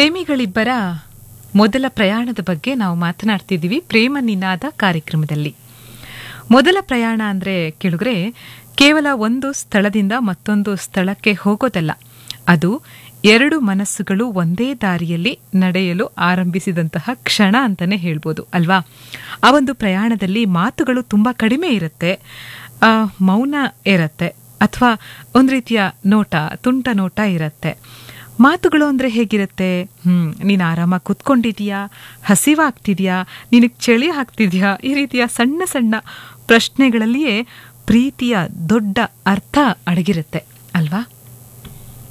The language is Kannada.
ಪ್ರೇಮಿಗಳಿಬ್ಬರ ಮೊದಲ ಪ್ರಯಾಣದ ಬಗ್ಗೆ ನಾವು ಮಾತನಾಡ್ತಿದ್ದೀವಿ ಪ್ರೇಮ ನಿನಾದ ಕಾರ್ಯಕ್ರಮದಲ್ಲಿ ಮೊದಲ ಪ್ರಯಾಣ ಅಂದರೆ ಕೇಳಿದ್ರೆ ಕೇವಲ ಒಂದು ಸ್ಥಳದಿಂದ ಮತ್ತೊಂದು ಸ್ಥಳಕ್ಕೆ ಹೋಗೋದಲ್ಲ ಅದು ಎರಡು ಮನಸ್ಸುಗಳು ಒಂದೇ ದಾರಿಯಲ್ಲಿ ನಡೆಯಲು ಆರಂಭಿಸಿದಂತಹ ಕ್ಷಣ ಅಂತಲೇ ಹೇಳ್ಬೋದು ಅಲ್ವಾ ಆ ಒಂದು ಪ್ರಯಾಣದಲ್ಲಿ ಮಾತುಗಳು ತುಂಬ ಕಡಿಮೆ ಇರುತ್ತೆ ಆ, ಮೌನ ಇರುತ್ತೆ ಅಥವಾ ಒಂದು ರೀತಿಯ ನೋಟ ತುಂಟ ನೋಟ ಇರುತ್ತೆ ಮಾತುಗಳು ಅಂದರೆ ಹೇಗಿರುತ್ತೆ ಹ್ಮ್ ನೀನು ಆರಾಮಾಗಿ ಕೂತ್ಕೊಂಡಿದೀಯಾ ಹಸಿವಾಗ್ತಿದ್ಯಾ ನಿನಗೆ ಚಳಿ ಆಗ್ತಿದ್ಯಾ ಈ ರೀತಿಯ ಸಣ್ಣ ಸಣ್ಣ ಪ್ರಶ್ನೆಗಳಲ್ಲಿಯೇ ಪ್ರೀತಿಯ ದೊಡ್ಡ ಅರ್ಥ ಅಡಗಿರುತ್ತೆ ಅಲ್ವಾ